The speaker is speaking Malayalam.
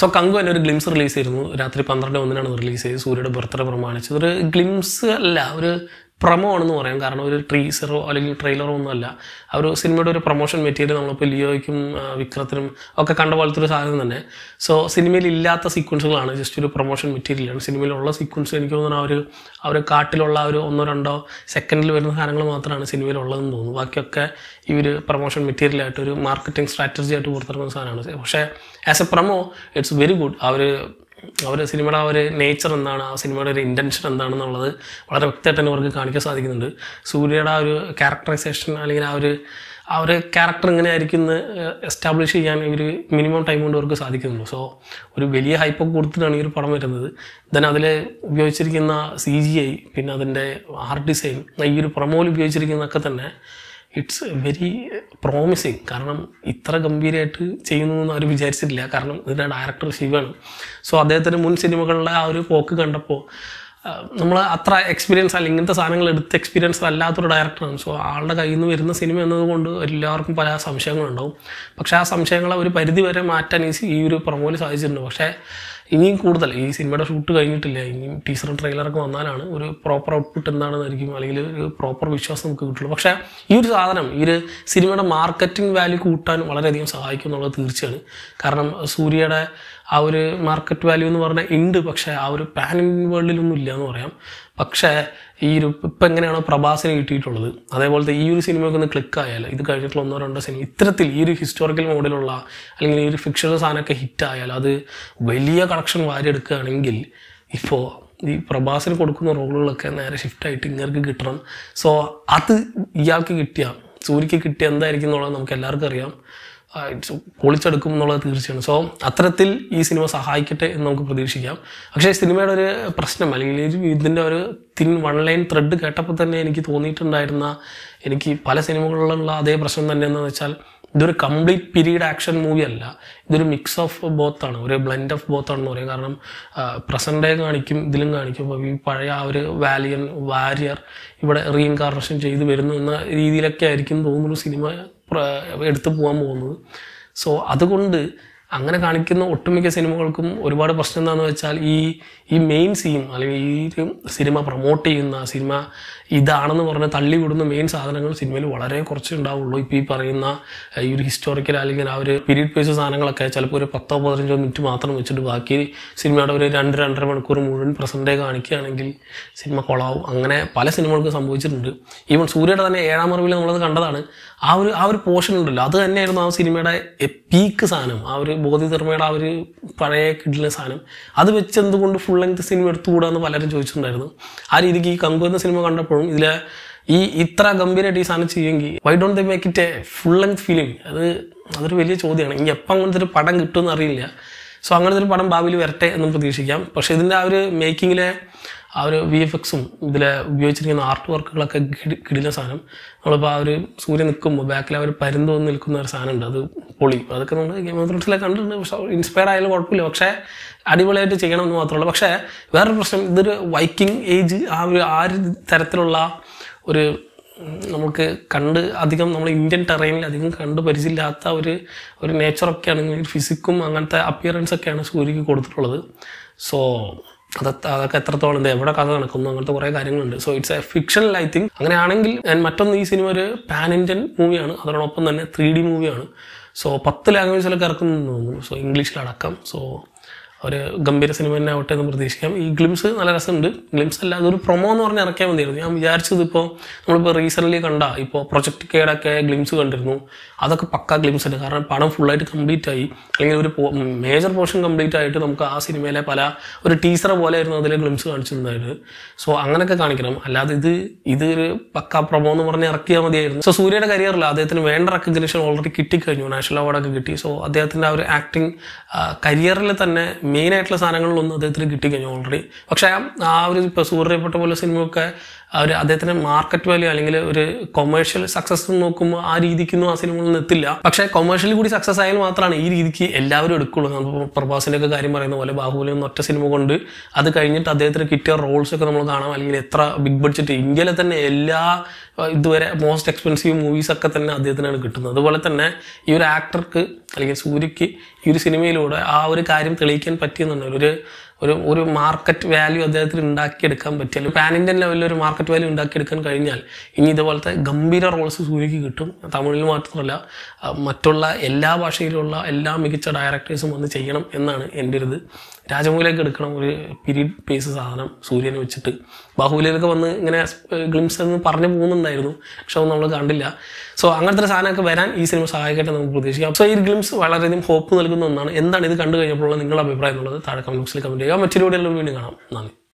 സോ കങ്കു തന്നെ ഒരു ഗ്ലിംസ് റിലീസ് ചെയ്തിരുന്നു രാത്രി പന്ത്രണ്ട് ഒന്നിനാണ് റിലീസ് ചെയ്തത് സൂര്യയുടെ ബർത്ത്ഡേ പ്രമാണിച്ചത് ഒരു ഗ്ലിംസ് അല്ല ഒരു പ്രമോ ആണെന്ന് പറയാം കാരണം ഒരു ട്രീസറോ അല്ലെങ്കിൽ ട്രെയിലറോ ഒന്നും അല്ല ആ ഒരു സിനിമയുടെ ഒരു പ്രൊമോഷൻ മെറ്റീരിയൽ നമ്മളിപ്പോൾ ലിയോയ്ക്കും ആ, വിക്രത്തിനും ഒക്കെ കണ്ട പോലത്തെ ഒരു സാധനം തന്നെ സോ സിനിമയിൽ ഇല്ലാത്ത സീക്വൻസുകളാണ് ജസ്റ്റ് ഒരു പ്രൊമോഷൻ മെറ്റീരിയലാണ് സിനിമയിലുള്ള സീക്വൻസ് എനിക്ക് തോന്നുന്നു ആ ഒരു ആ ഒരു കാട്ടിലുള്ള ആ ഒരു ഒന്നോ രണ്ടോ സെക്കൻഡിൽ വരുന്ന സാധനങ്ങൾ മാത്രമാണ് സിനിമയിലുള്ളതെന്ന് തോന്നുന്നു ബാക്കിയൊക്കെ ഈ ഒരു പ്രൊമോഷൻ മെറ്റീരിയലായിട്ട് ഒരു മാർക്കറ്റിംഗ് സ്ട്രാറ്റജി ആയിട്ട് പുറത്തിറങ്ങുന്ന സാധനമാണ് പക്ഷേ as a promo it's very good ആ ഒരു അവർ സിനിമയുടെ ആ ഒരു നേച്ചർ എന്താണ് ആ സിനിമയുടെ ഒരു ഇൻറ്റൻഷൻ എന്താണെന്നുള്ളത് വളരെ വ്യക്തമായിട്ട് തന്നെ അവർക്ക് കാണിക്കാൻ സാധിക്കുന്നുണ്ട് സൂര്യയുടെ ആ ഒരു ക്യാരക്ടറൈസേഷൻ അല്ലെങ്കിൽ ആ ഒരു ആ ഒരു ക്യാരക്ടർ എങ്ങനെ ആയിരിക്കും എന്ന് എസ്റ്റാബ്ലിഷ് ചെയ്യാൻ ഒരു മിനിമം ടൈം കൊണ്ട് അവർക്ക് സാധിക്കുന്നുണ്ട് സോ ഒരു വലിയ ഹൈപ്പൊക്കെ കൊടുത്തിട്ടാണ് ഈ ഒരു പടം വരുന്നത് ദെൻ അതിൽ ഉപയോഗിച്ചിരിക്കുന്ന സി ജി ഐ പിന്നെ അതിൻ്റെ ആർട്ട് ഡിസൈൻ ഈ ഒരു പ്രൊമോയിൽ ഉപയോഗിച്ചിരിക്കുന്നതൊക്കെ തന്നെ ഇറ്റ്സ് വെരി പ്രോമിസിങ് കാരണം ഇത്ര ഗംഭീരമായിട്ട് ചെയ്യുന്നു അവർ വിചാരിച്ചിട്ടില്ല കാരണം ഇതിൻ്റെ ഡയറക്ടർ ശിവാണ് സോ അദ്ദേഹത്തിൻ്റെ മുൻ സിനിമകളിലെ ആ ഒരു പോക്ക് കണ്ടപ്പോൾ നമ്മൾ അത്ര എക്സ്പീരിയൻസ് അല്ല ഇങ്ങനത്തെ സാധനങ്ങൾ എടുത്ത് എക്സ്പീരിയൻസ് അല്ലാത്തൊരു ഡയറക്ടറാണ് സോ ആളുടെ കയ്യിൽ നിന്ന് വരുന്ന സിനിമ എന്നതുകൊണ്ട് എല്ലാവർക്കും പല സംശയങ്ങളുണ്ടാവും പക്ഷേ ആ സംശയങ്ങളെ ഒരു പരിധി വരെ മാറ്റാൻ ഈ സി- ഈ ഒരു പ്രൊമോയിൽ സാധിച്ചിട്ടുണ്ട് പക്ഷേ ഇനിയും കൂടുതൽ ഈ സിനിമയുടെ ഷൂട്ട് കഴിഞ്ഞിട്ടില്ല ഇനിയും ടീസറും ട്രെയിലറൊക്കെ വന്നാലാണ് ഒരു പ്രോപ്പർ ഔട്ട്പുട്ട് എന്താണെന്നായിരിക്കും അല്ലെങ്കിൽ ഒരു പ്രോപ്പർ വിശ്വാസം നമുക്ക് കിട്ടുള്ളൂ പക്ഷേ ഈ ഒരു സാധനം ഈ ഒരു സിനിമയുടെ മാർക്കറ്റിംഗ് വാല്യൂ കൂട്ടാൻ വളരെയധികം സഹായിക്കും എന്നുള്ളത് തീർച്ചയാണ് കാരണം സൂര്യയുടെ ആ ഒരു മാർക്കറ്റ് വാല്യൂ എന്ന് പറഞ്ഞാൽ ഉണ്ട് പക്ഷേ ആ ഒരു പാൻ ഇന്ത്യൻ വേൾഡിലൊന്നും ഇല്ല എന്ന് പറയാം പക്ഷേ ഈ ഒരു ഇപ്പം എങ്ങനെയാണോ പ്രഭാസിന് കിട്ടിയിട്ടുള്ളത് അതേപോലത്തെ ഈ ഒരു സിനിമയൊക്കെ ഒന്ന് ക്ലിക്ക് ആയാൽ ഇത് കഴിഞ്ഞിട്ടുള്ള ഒന്നോ രണ്ടോ സിനിമ ഇത്തരത്തിൽ ഈ ഒരു ഹിസ്റ്റോറിക്കൽ മോഡലുള്ള അല്ലെങ്കിൽ ഈ ഒരു ഫിക്ഷണൽ സാധനമൊക്കെ ഹിറ്റ് ആയാൽ അത് വലിയ കളക്ഷൻ വാരിയെടുക്കുകയാണെങ്കിൽ ഇപ്പോൾ ഈ പ്രഭാസിന് കൊടുക്കുന്ന റോളുകളൊക്കെ നേരെ ഷിഫ്റ്റ് ആയിട്ട് ഇങ്ങർക്ക് കിട്ടണം സോ അത് ഇയാൾക്ക് കിട്ടിയ സൂര്യക്ക് കിട്ടിയ എന്തായിരിക്കും എന്നുള്ളത് നമുക്ക് എല്ലാവർക്കും അറിയാം ആ, it's പൊളിച്ചെടുക്കും എന്നുള്ളത് തീർച്ചയാണ് സോ അത്തരത്തിൽ ഈ സിനിമ സഹായിക്കട്ടെ എന്ന് നമുക്ക് പ്രതീക്ഷിക്കാം പക്ഷേ ഈ സിനിമയുടെ ഒരു പ്രശ്നം അല്ലെങ്കിൽ ഈ ഇതിൻ്റെ ഒരു തിൻ വൺ ലൈൻ ത്രെഡ് കേട്ടപ്പോൾ തന്നെ എനിക്ക് തോന്നിയിട്ടുണ്ടായിരുന്ന എനിക്ക് പല സിനിമകളിലുള്ള അതേ പ്രശ്നം തന്നെ എന്ന് വെച്ചാൽ ഇതൊരു കംപ്ലീറ്റ് പീരീഡ് ആക്ഷൻ മൂവി അല്ല ഇതൊരു മിക്സ് ഓഫ് ബോത്ത് ആണ് ഒരു ബ്ലെൻഡ് ഓഫ് ബോത്ത് ആണെന്ന് പറയും കാരണം പ്രസന്റ് ഡേ കാണിക്കും ഇതിലും കാണിക്കും അപ്പോൾ ഈ പഴയ ആ ഒരു വാലിയൻ വാരിയർ ഇവിടെ റീഇൻകാർണേഷൻ ചെയ്ത് വരുന്നു എന്ന രീതിയിലൊക്കെ ആയിരിക്കും തോന്നുന്നു സിനിമ പ്ര- എടുത്തു പോകാൻ പോകുന്നത് സോ അതുകൊണ്ട് അങ്ങനെ കാണിക്കുന്ന ഒട്ടുമിക്ക സിനിമകൾക്കും ഒരുപാട് പ്രശ്നം എന്താണെന്ന് വെച്ചാൽ ഈ ഈ മെയിൻ സീൻ അല്ലെങ്കിൽ ഈ ഒരു സിനിമ പ്രൊമോട്ട് ചെയ്യുന്ന സിനിമ ഇതാണെന്ന് പറഞ്ഞ് തള്ളി വിടുന്ന മെയിൻ സാധനങ്ങൾ സിനിമയിൽ വളരെ കുറച്ചേ ഉണ്ടാവുള്ളൂ ഇപ്പോൾ ഈ പറയുന്ന ഈ ഒരു ഹിസ്റ്റോറിക്കൽ അല്ലെങ്കിൽ ആ ഒരു പീരീഡ് പേസ് സാധനങ്ങളൊക്കെ ചിലപ്പോൾ ഒരു പത്തോ പതിനഞ്ചോ മിനിറ്റ് മാത്രം വെച്ചിട്ട് ബാക്കി സിനിമയുടെ ഒരു രണ്ട് രണ്ടര മണിക്കൂർ മുഴുവൻ പ്രസൻറ്റേ കാണിക്കുകയാണെങ്കിൽ സിനിമ കൊളാവും അങ്ങനെ പല സിനിമകൾക്ക് സംഭവിച്ചിട്ടുണ്ട് ഈവൻ സൂര്യയുടെ തന്നെ ഏഴാം അറിവിൽ നമ്മളത് കണ്ടതാണ് ആ ഒരു ആ ഒരു പോർഷൻ ഉണ്ടല്ലോ അത് തന്നെയായിരുന്നു ആ സിനിമയുടെ പീക്ക് സാധനം ആ ഒരു ബോധിധർമ്മയുടെ ആ ഒരു പഴയ കിഡിലെ സാധനം അത് വെച്ച് എന്തുകൊണ്ട് ഫുൾ ലെങ്ത് സിനിമ എടുത്തുകൂടാന്ന് പലരും ചോദിച്ചിട്ടുണ്ടായിരുന്നു ആ രീതിക്ക് ഈ കങ്കു എന്ന സിനിമ കണ്ടപ്പോഴും ഇതിലെ ഈ ഇത്ര ഗംഭീരമായിട്ട് ഈ സാധനം ചെയ്യുമെങ്കിൽ why don't they make it a full length film അത് അതൊരു വലിയ ചോദ്യമാണ് ഇനി എപ്പോൾ അങ്ങനത്തെ ഒരു പടം കിട്ടുമെന്ന് അറിയില്ല സോ അങ്ങനത്തെ ഒരു പടം ഭാവിയിൽ വരട്ടെ എന്നും പ്രതീക്ഷിക്കാം പക്ഷേ ഇതിൻ്റെ ആ ഒരു മേക്കിങ്ങിലെ ആ ഒരു വി എഫ് എക്സും ഇതിൽ ഉപയോഗിച്ചിരിക്കുന്ന ആർട്ട് വർക്കുകളൊക്കെ കിടി കിടില സാധനം നമ്മളിപ്പോൾ ആ ഒരു സൂര്യൻ നിൽക്കുമ്പോൾ ബാക്കിൽ ആ ഒരു പരുന്ത് വന്ന് നിൽക്കുന്ന ഒരു സാധനം ഉണ്ട് അത് പൊളി അതൊക്കെ നമ്മൾ ഗെയിം ഓഫ് ത്രോൺസിലൊക്കെ കണ്ടിട്ടുണ്ട് പക്ഷേ ഇൻസ്പയർ ആയാലും കുഴപ്പമില്ല പക്ഷേ അടിപൊളിയായിട്ട് ചെയ്യണം എന്ന് മാത്രമല്ല പക്ഷേ വേറൊരു പ്രശ്നം ഇതൊരു വൈക്കിംഗ് ഏജ് ആ ഒരു ആ ഒരു തരത്തിലുള്ള ഒരു ഉം, നമുക്ക് കണ്ട് അധികം നമ്മൾ ഇന്ത്യൻ ടെറൈനിൽ അധികം കണ്ട് പരിചയമില്ലാത്ത ഒരു ഒരു നേച്ചറൊക്കെയാണ് ഫിസിക്കും അങ്ങനത്തെ അപ്പിയറൻസ് ഒക്കെയാണ് സൂര്യക്ക് കൊടുത്തിട്ടുള്ളത് സോ അത് അതൊക്കെ എത്രത്തോളം ഇത് എവിടെ കഥ നടക്കുന്നു അങ്ങനത്തെ കുറേ കാര്യങ്ങളുണ്ട് so it's a fictional I think അങ്ങനെയാണെങ്കിൽ ഞാൻ മറ്റൊന്ന് ഈ സിനിമ ഒരു പാൻ ഇന്ത്യൻ മൂവിയാണ് അതോടൊപ്പം തന്നെ ത്രീ ഡി മൂവിയാണ് സോ പത്ത് ലാംഗ്വേജിലൊക്കെ ഇറക്കുന്നു എന്ന് തോന്നുന്നു സോ ഇംഗ്ലീഷിലടക്കം സോ ഒരു ഗംഭീര സിനിമ തന്നെ ആവട്ടെ എന്ന് പ്രതീക്ഷിക്കാം ഈ ഗ്ലിംസ് നല്ല രസമുണ്ട് ഗ്ലിംസ് അല്ല അതൊരു പ്രൊമോ എന്ന് പറഞ്ഞ് ഇറക്കിയാൽ മതിയായിരുന്നു ഞാൻ വിചാരിച്ചത് ഇപ്പോൾ നമ്മളിപ്പോൾ റീസെൻ്റ്ലി കണ്ട ഇപ്പോൾ പ്രൊജക്ട് കെയുടെ ഗ്ലിംസ് കണ്ടിരുന്നു അതൊക്കെ പക്ക ഗ്ലിംസ് ഉണ്ട് കാരണം പടം ഫുള്ളായിട്ട് കംപ്ലീറ്റ് ആയി അല്ലെങ്കിൽ ഒരു മേജർ പോർഷൻ കംപ്ലീറ്റ് ആയിട്ട് നമുക്ക് ആ സിനിമയിലെ പല ഒരു ടീച്ചർ പോലെ ആയിരുന്നു അതിലെ ഗ്ലിംസ് കാണിച്ചിട്ടുണ്ടായത് സോ അങ്ങനെയൊക്കെ കാണിക്കണം അല്ലാതെ ഇത് ഇത് ഒരു പക്ക പ്രൊമോ എന്ന് പറഞ്ഞ് ഇറക്കിയാൽ മതിയായിരുന്നു സോ സൂര്യയുടെ കരിയറിൽ അദ്ദേഹത്തിന് വേണ്ട റെക്കഗ്നേഷൻ ഓൾറെഡി കിട്ടിക്കഴിഞ്ഞു നാഷണൽ അവാർഡൊക്കെ കിട്ടി സോ അദ്ദേഹത്തിൻ്റെ ആ ഒരു ആക്ടിങ് കരിയറിൽ തന്നെ മെയിൻ ആയിട്ടുള്ള സാധനങ്ങളിലൊന്നും അദ്ദേഹത്തിന് കിട്ടിക്കഴിഞ്ഞു ഓൾറെഡി പക്ഷേ ആ ഒരു ഇപ്പോൾ സൂര്യപ്പെട്ട പോലെ സിനിമയൊക്കെ അവർ അദ്ദേഹത്തിന് മാർക്കറ്റ് വാല്യൂ അല്ലെങ്കിൽ ഒരു കൊമേഴ്ഷ്യൽ സക്സസ് നോക്കുമ്പോൾ ആ രീതിക്കൊന്നും ആ സിനിമകളൊന്നും എത്തില്ല പക്ഷേ കൊമേഴ്ഷ്യലി കൂടി സക്സസ് ആയാൽ മാത്രമാണ് ഈ രീതിക്ക് എല്ലാവരും എടുക്കുള്ളൂ നമ്മൾ പ്രഭാസിന്റെ ഒക്കെ കാര്യം പറയുന്ന പോലെ ബാഹുബലി എന്ന ഒറ്റ സിനിമ കൊണ്ട് അത് കഴിഞ്ഞിട്ട് അദ്ദേഹത്തിന് കിട്ടിയ റോൾസ് ഒക്കെ നമ്മൾ കാണാം അല്ലെങ്കിൽ എത്ര ബിഗ് ബഡ്ജറ്റ് ഇന്ത്യയിലെ തന്നെ എല്ലാ അഹ് ഇതുവരെ മോസ്റ്റ് എക്സ്പെൻസീവ് മൂവീസ് ഒക്കെ തന്നെ അദ്ദേഹത്തിനാണ് കിട്ടുന്നത് അതുപോലെ തന്നെ ഈ ഒരു ആക്ടർക്ക് അല്ലെങ്കിൽ സൂര്യക്ക് ഈ ഒരു സിനിമയിലൂടെ ആ ഒരു കാര്യം തെളിയിക്കാൻ പറ്റിയെന്നുണ്ട് ഒരു ഒരു ഒരു മാർക്കറ്റ് വാല്യൂ അദ്ദേഹത്തിന് ഉണ്ടാക്കിയെടുക്കാൻ പറ്റിയാൽ പാൻ ഇന്ത്യൻ ലെവലിൽ ഒരു മാർക്കറ്റ് വാല്യൂ ഉണ്ടാക്കിയെടുക്കാൻ കഴിഞ്ഞാൽ ഇനി ഇതുപോലത്തെ ഗംഭീര റോൾസ് സൂര്യക്ക് കിട്ടും തമിഴിൽ മാത്രമല്ല ആ, മറ്റുള്ള എല്ലാ ഭാഷയിലുള്ള എല്ലാ മികച്ച ഡയറക്ടേഴ്സും വന്ന് ചെയ്യണം എന്നാണ് എൻ്റെ ഒരു ഇത് രാജമൗലിയൊക്കെ എടുക്കണം ഒരു പീരീഡ് പേസ് സാധനം സൂര്യനെ വെച്ചിട്ട് ബാഹുബലിയിലൊക്കെ വന്ന് ഇങ്ങനെ ഗ്ലിംസ് എന്ന് പറഞ്ഞു പോകുന്നുണ്ടായിരുന്നു പക്ഷെ ഒന്നും നമ്മൾ കണ്ടില്ല സോ അങ്ങനത്തെ ഒരു സാധനമൊക്കെ വരാൻ ഈ സിനിമ സഹായിക്കട്ടെ നമുക്ക് പ്രതീക്ഷിക്കാം സോ ഈ ഗ്ലിംസ് വളരെയധികം ഹോപ്പ് നൽകുന്ന ഒന്നാണ് എന്താണ് ഇത് കണ്ടു കഴിഞ്ഞപ്പോഴുള്ള നിങ്ങളുടെ അഭിപ്രായം എന്നുള്ളത് താഴെ കമന്റ് ബോക്സിൽ കമന്റ് ചെയ്യുക മറ്റൊരു വീഡിയോയിൽ വീണ്ടും കാണാം നന്ദി